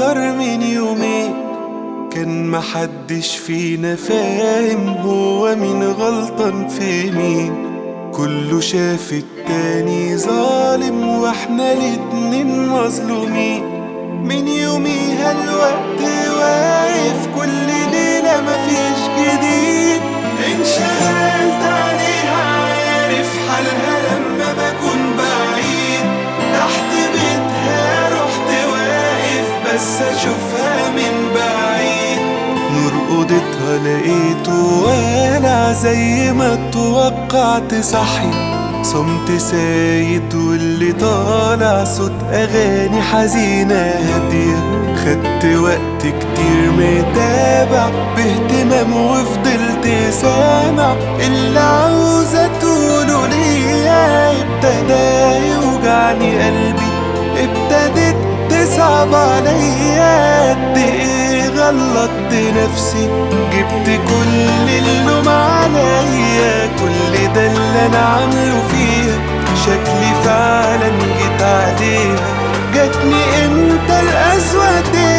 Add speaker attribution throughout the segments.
Speaker 1: أكتر من يومين كان محدش فينا فاهم هو مين غلطان في مين كله شاف التاني ظالم واحنا الاتنين مظلومين من يوميها الوقت واقف كل ليلة مفيش جديد انشغلت عليها عارف حالها لما بكون بعيد تحت بيتها رحت واقف بس اشوفها من بعيد نور اوضتها لقيته والع زي ما اتوقعت صحي صمت سايد واللي طالع صوت اغاني حزينة هادية خدت وقت كتير متابع باهتمام وفضلت سامع اللي عاوزة تقوله ليا ابتدى يوجعني قلبي ابتدت تصعب عليا قد ايه غلطت نفسي جبت كل اللوم عليا كل ده اللي انا عامله فيها شكلي فعلا جيت عليها جاتني امتى القسوة دي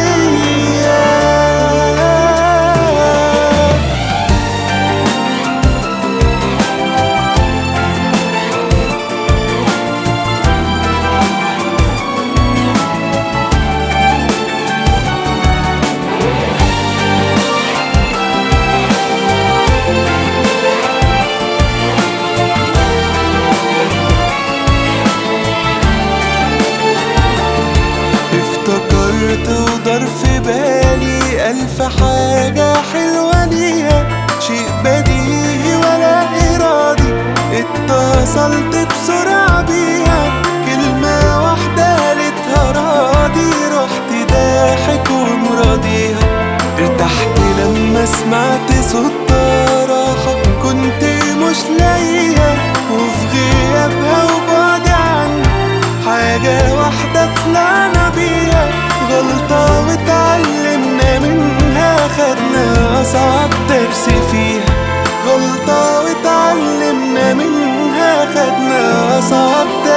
Speaker 1: افتكرت ودار في بالي ألف حاجة حلوة ليها شيء بديهي ولا إرادي اتصلت بسرعة بيها كلمة واحدة قالتها راضي رحت ضاحك ومراضيها ارتحت لما سمعت صوت راحة كنت مش لاقيها وفي غيابها وبعد عني حاجة واحدة طلعنا بيها غلطة واتعلمنا منها خدنا أصعب درس فيها غلطة واتعلمنا منها خدنا أصعب